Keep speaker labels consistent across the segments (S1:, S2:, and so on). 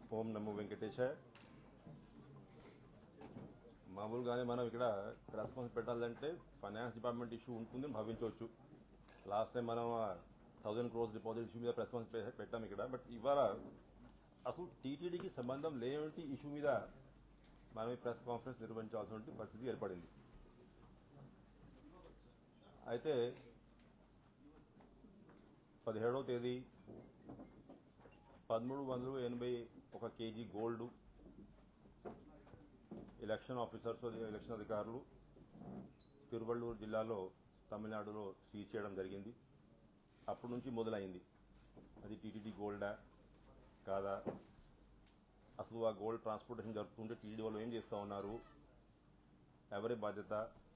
S1: ఓం నమో వెంకటేశాయ మామూలుగానే మనం ఇక్కడ రెస్పాన్స్ పెట్టాలంటే ఫైనాన్స్ డిపార్ట్మెంట్ ఇష్యూ ఉంటుందని భావించవచ్చు లాస్ట్ టైం మనం థౌజండ్ క్రోర్స్ డిపాజిట్ ఇష్యూ మీద రెస్పాన్స్ పెట్టాం ఇక్కడ బట్ ఇవాళ అసలు టీటీడీకి సంబంధం లేని ఇష్యూ మీద మనం ఈ ప్రెస్ కాన్ఫరెన్స్ నిర్వహించాల్సిన పరిస్థితి ఏర్పడింది అయితే పదిహేడవ తేదీ పదమూడు వందలు ఎనభై ఒక KG gold election officers election అధికారులు తిరువళ్ళూరు జిల్లాలో తమిళనాడులో సీజ్ చేయడం జరిగింది అప్పటి నుంచి మొదలైంది అది టీటీడీ గోల్డా కాదా అసలు ఆ గోల్డ్ ట్రాన్స్పోర్టేషన్ జరుగుతుంటే టీటీడీ వాళ్ళు ఏం చేస్తూ ఉన్నారు ఎవరి బాధ్యత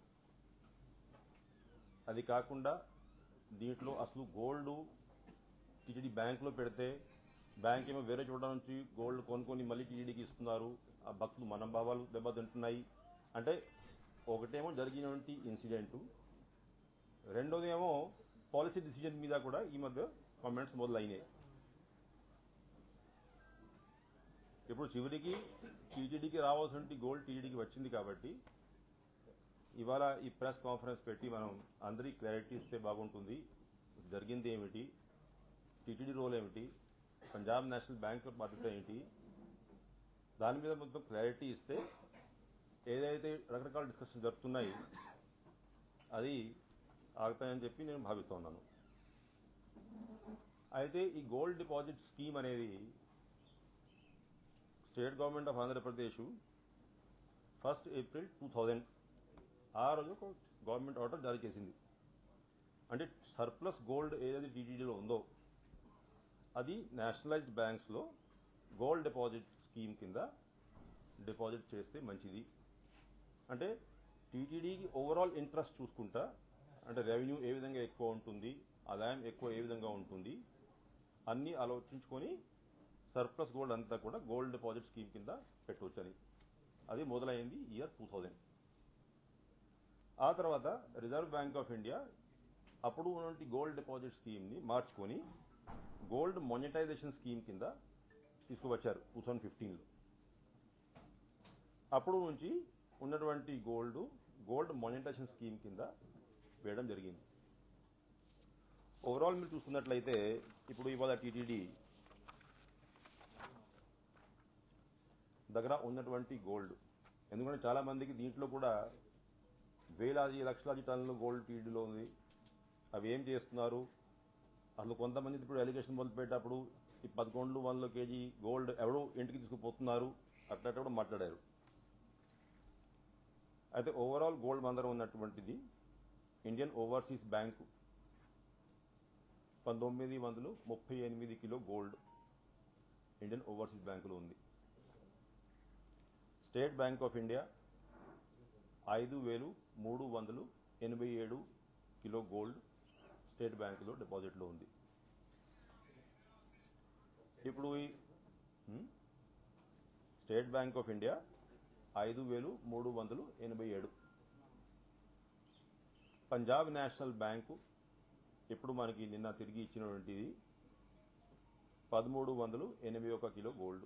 S1: అది కాకుండా దీంట్లో అసలు గోల్డ్ టీటీడీ బ్యాంకులో పెడితే బ్యాంక్ ఏమో వేరే చోట నుంచి గోల్డ్ కొనుక్కొని మళ్ళీ టీటీడీకి ఇస్తున్నారు ఆ భక్తులు మనోభావాలు దెబ్బతింటున్నాయి అంటే ఒకటేమో జరిగినటువంటి ఇన్సిడెంట్ రెండోది ఏమో పాలసీ డిసిజన్ మీద కూడా ఈ మధ్య కామెంట్స్ మొదలైనాయి ఇప్పుడు చివరికి టీటీడీకి రావాల్సిన గోల్డ్ టీటీడీకి వచ్చింది కాబట్టి ఇవాళ ఈ ప్రెస్ కాన్ఫరెన్స్ పెట్టి మనం అందరికీ క్లారిటీ ఇస్తే బాగుంటుంది జరిగింది ఏమిటి టీటీడీ రోల్ ఏమిటి పంజాబ్ నేషనల్ బ్యాంక్ బాధ్యత ఏంటి దాని మీద మొత్తం క్లారిటీ ఇస్తే ఏదైతే రకరకాల డిస్కషన్ జరుగుతున్నాయి అది ఆగుతాయని చెప్పి నేను భావిస్తూ ఉన్నాను అయితే ఈ గోల్డ్ డిపాజిట్ స్కీమ్ అనేది state government of Andhra Pradesh first April two thousand ఆ రోజు ఒక గవర్నమెంట్ ఆర్డర్ జారీ చేసింది అంటే సర్ప్లస్ గోల్డ్ ఏదైతే టీటీడీలో ఉందో అది నేషనలైజ్డ్ బ్యాంక్స్లో గోల్డ్ డిపాజిట్ స్కీమ్ కింద డిపాజిట్ చేస్తే మంచిది అంటే టీటీడీకి ఓవరాల్ ఇంట్రెస్ట్ చూసుకుంటా అంటే రెవెన్యూ ఏ విధంగా ఎక్కువ ఉంటుంది ఆదాయం ఎక్కువ ఏ విధంగా ఉంటుంది అన్ని ఆలోచించుకొని సర్ప్లస్ గోల్డ్ అంతా కూడా గోల్డ్ డిపాజిట్ స్కీమ్ కింద పెట్టవచ్చని అది మొదలైంది ఇయర్ టూ థౌజండ్ ఆ తర్వాత రిజర్వ్ బ్యాంక్ ఆఫ్ ఇండియా అప్పుడు ఉన్నటువంటి గోల్డ్ డిపాజిట్ స్కీమ్ ని మార్చుకొని గోల్డ్ మొనిటైజేషన్ స్కీమ్ కింద తీసుకువచ్చారు టూ థౌజండ్ ఫిఫ్టీన్లో అప్పుడు నుంచి ఉన్నటువంటి గోల్డ్ గోల్డ్ మొనిటైజేషన్ స్కీమ్ కింద వేయడం జరిగింది ఓవరాల్ మీరు చూస్తున్నట్లయితే ఇప్పుడు ఇవాళ టీటీడీ దగ్గర ఉన్నటువంటి గోల్డ్ ఎందుకంటే చాలా మందికి దీంట్లో కూడా వేలాది లక్షలాది టన్నులు గోల్డ్ టీడీలో ఉంది అవి ఏం చేస్తున్నారు అసలు కొంతమంది ఇప్పుడు ఎలిగేషన్ మొదలుపెట్టేటప్పుడు ఈ పదకొండు వందల కేజీ గోల్డ్ ఎవరు ఇంటికి తీసుకుపోతున్నారు అట్లా కూడా మాట్లాడారు అయితే ఓవరాల్ గోల్డ్ మందరం ఉన్నటువంటిది ఇండియన్ ఓవర్సీస్ బ్యాంకు పంతొమ్మిది వందలు ముప్పై ఎనిమిది కిలో గోల్డ్ ఇండియన్ ఓవర్సీస్ బ్యాంకులో ఉంది స్టేట్ బ్యాంక్ ఆఫ్ ఇండియా ఐదు వేలు మూడు వందలు ఎనభై ఏడు కిలో గోల్డ్ స్టేట్ బ్యాంకులో డిపాజిట్లో ఉంది ఇప్పుడు ఈ హ్మ్? స్టేట్ బ్యాంక్ ఆఫ్ ఇండియా ఐదు వేలు మూడు వందలు ఎనభై ఏడు పంజాబ్ నేషనల్ బ్యాంకు ఇప్పుడు మనకి నిన్న తిరిగి ఇచ్చినటువంటిది పదమూడు వందలు ఎనభై ఒక కిలో గోల్డ్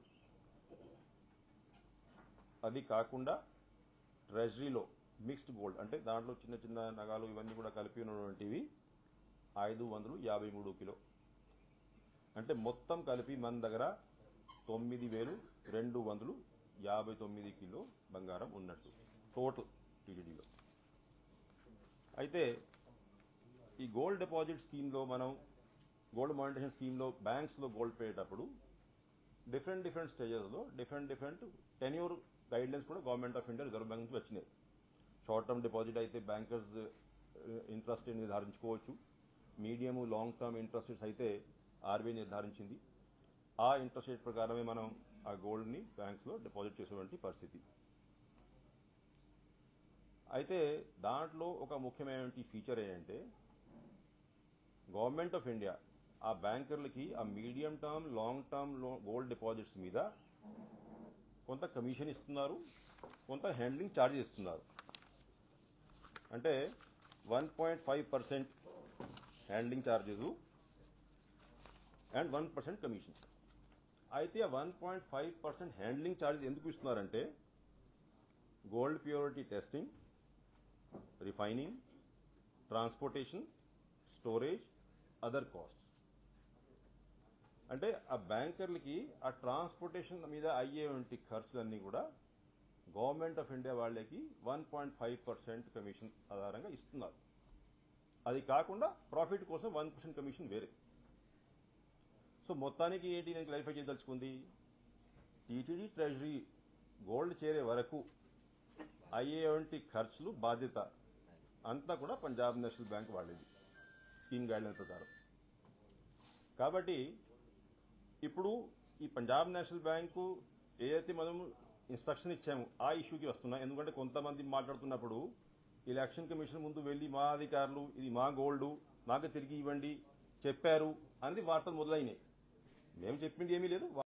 S1: అది కాకుండా ట్రెజరీలో మిక్స్డ్ గోల్డ్ అంటే దాంట్లో చిన్న చిన్న నగాలు ఇవన్నీ కూడా కలిపి ఉన్నటువంటివి ఐదు వందలు యాభై మూడు కిలో అంటే మొత్తం కలిపి మన దగ్గర తొమ్మిది వేలు రెండు వందలు యాభై తొమ్మిది కిలో బంగారం ఉన్నట్టు టోటల్ టీటీడీలో అయితే ఈ గోల్డ్ డిపాజిట్ స్కీమ్లో మనం గోల్డ్ మానిటేషన్ స్కీమ్లో బ్యాంక్స్లో గోల్డ్ పెట్టేటప్పుడు డిఫరెంట్ డిఫరెంట్ స్టేజెస్లో డిఫరెంట్ డిఫరెంట్ టెన్యూర్ గైడ్లైన్స్ కూడా government of India Reserve Bank నుంచి వచ్చినాయి షార్ట్ టర్మ్ డిపాజిట్ అయితే బ్యాంకర్స్ ఇంట్రెస్ట్ నిర్ధారించుకోవచ్చు medium long term interest rates అయితే ఆర్బీఐ నిర్ధారించింది ఆ ఇంట్రెస్ట్ రేట్ ప్రకారమే మనం ఆ గోల్డ్ని బ్యాంక్స్లో డిపాజిట్ చేసేటువంటి పరిస్థితి అయితే దాంట్లో ఒక ముఖ్యమైనటువంటి ఫీచర్ ఏంటంటే గవర్నమెంట్ ఆఫ్ ఇండియా ఆ బ్యాంకర్లకి ఆ medium term long term gold deposits మీద కొంత కమిషన్ ఇస్తున్నారు కొంత హ్యాండ్లింగ్ ఛార్జెస్ ఇస్తున్నారు అంటే one point five percent handling charges and one percent commission అయితే ఆ one point five percent handling charges ఎందుకు ఇస్తున్నారంటే gold purity testing refining transportation storage other costs అంటే ఆ బ్యాంకర్లకి ఆ ట్రాన్స్పోర్టేషన్ మీద అయ్యేటువంటి ఖర్చులన్నీ కూడా గవర్నమెంట్ ఆఫ్ ఇండియా వాళ్ళకి one point five percent commission ఆధారంగా ఇస్తున్నారు అది కాకుండా ప్రాఫిట్ కోసం వన్ పర్సెంట్ కమిషన్ వేరే సో మొత్తానికి ఏంటి నేను క్లారిఫై చేయదలుచుకుంది టీటీడీ ట్రెజరీ గోల్డ్ చేరే వరకు అయ్యేటువంటి ఖర్చులు బాధ్యత అంతా కూడా పంజాబ్ నేషనల్ బ్యాంక్ వాళ్ళది స్కీమ్ గైడ్లైన్ ప్రకారం కాబట్టి ఇప్పుడు ఈ పంజాబ్ నేషనల్ బ్యాంకు ఏదైతే మనం ఇన్స్ట్రక్షన్ ఇచ్చాము ఆ ఇష్యూకి వస్తున్నాం ఎందుకంటే కొంతమంది మాట్లాడుతున్నప్పుడు ఎలక్షన్ కమిషన్ ముందు వెళ్ళి మా అధికారులు ఇది మా గోల్డ్ నాకు తిరిగి ఇవ్వండి చెప్పారు అనేది వార్తలు మొదలైనాయి మేము చెప్పింది ఏమీ లేదు